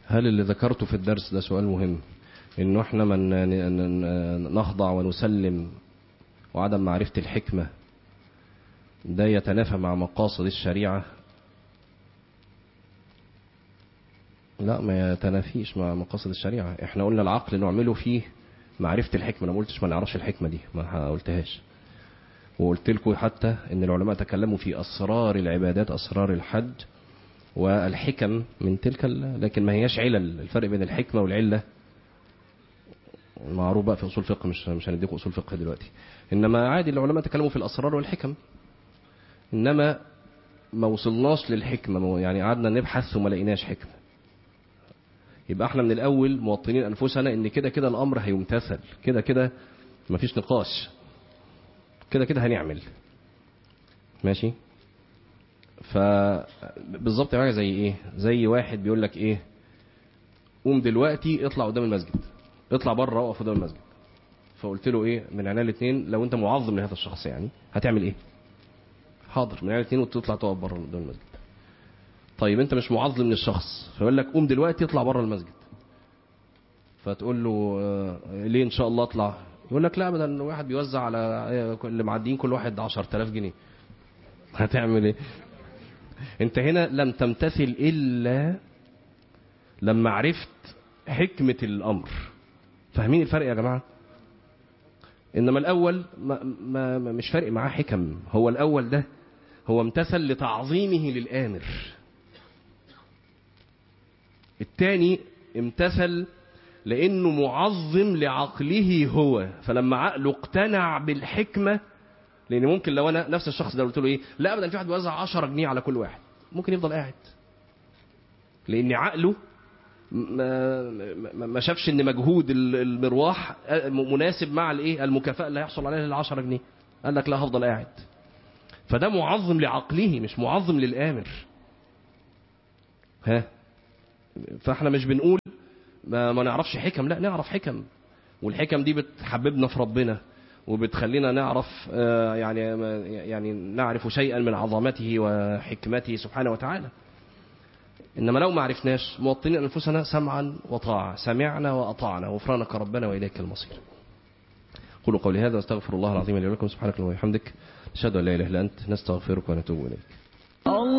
هل اللي ذكرته في الدرس ده سؤال مهم انه احنا من ن- ن- نخضع ونسلم وعدم معرفة الحكمة ده يتنافى مع مقاصد الشريعة لا ما يتنافيش مع مقاصد الشريعة احنا قلنا العقل نعمله فيه معرفة الحكمة انا ما قلتش ما نعرفش الحكمة دي ما قلتهاش وقلت لكم حتى ان العلماء تكلموا في اسرار العبادات اسرار الحج والحكم من تلك ال- لكن ما هياش علل الفرق بين الحكمة والعلة معروف بقى في اصول فقه مش مش هنديكم اصول فقه دلوقتي انما عادي العلماء تكلموا في الاسرار والحكم انما ما وصلناش للحكمة ما- يعني قعدنا نبحث وما لقيناش حكمة يبقى احنا من الاول موطنين انفسنا ان كده كده الامر هيمتثل كده كده مفيش نقاش كده كده هنعمل ماشي فبالظبط حاجه زي ايه زي واحد بيقول لك ايه قوم دلوقتي اطلع قدام المسجد اطلع بره اقف قدام المسجد فقلت له ايه من عينيا الاثنين لو انت معظم لهذا الشخص يعني هتعمل ايه حاضر من عينيا الاثنين وتطلع تقف بره قدام المسجد طيب انت مش معظم للشخص فيقول لك قوم دلوقتي اطلع بره المسجد فتقول له آه، ليه ان شاء الله اطلع يقول لك لا ابدا واحد بيوزع على اللي معديين كل واحد 10000 جنيه هتعمل ايه انت هنا لم تمتثل الا لما عرفت حكمة الامر فاهمين الفرق يا جماعة انما الاول ما ما ما- مش فارق معاه حكم هو الاول ده هو امتثل لتعظيمه للامر الثاني امتثل لانه معظم لعقله هو فلما عقله اقتنع بالحكمه لان ممكن لو انا نفس الشخص ده قلت له ايه لا ابدا في واحد بيوزع 10 جنيه على كل واحد ممكن يفضل قاعد لان عقله ما, ما- ما شافش ان مجهود ال- المروح مناسب مع الايه المكافاه اللي هيحصل عليها ال 10 جنيه قال لك لا هفضل قاعد فده معظم لعقله مش معظم للامر ها فاحنا مش بنقول ما, ما نعرفش حكم لا نعرف حكم والحكم دي بتحببنا في ربنا وبتخلينا نعرف آه، يعني يعني نعرف شيئا من عظمته وحكمته سبحانه وتعالى انما لو ما عرفناش موطنين انفسنا سمعا وطاعه سمعنا واطعنا غفرانك ربنا واليك المصير قولوا قولي هذا واستغفر الله العظيم لي ولكم سبحانك اللهم وبحمدك نشهد ان لا اله الا انت نستغفرك ونتوب اليك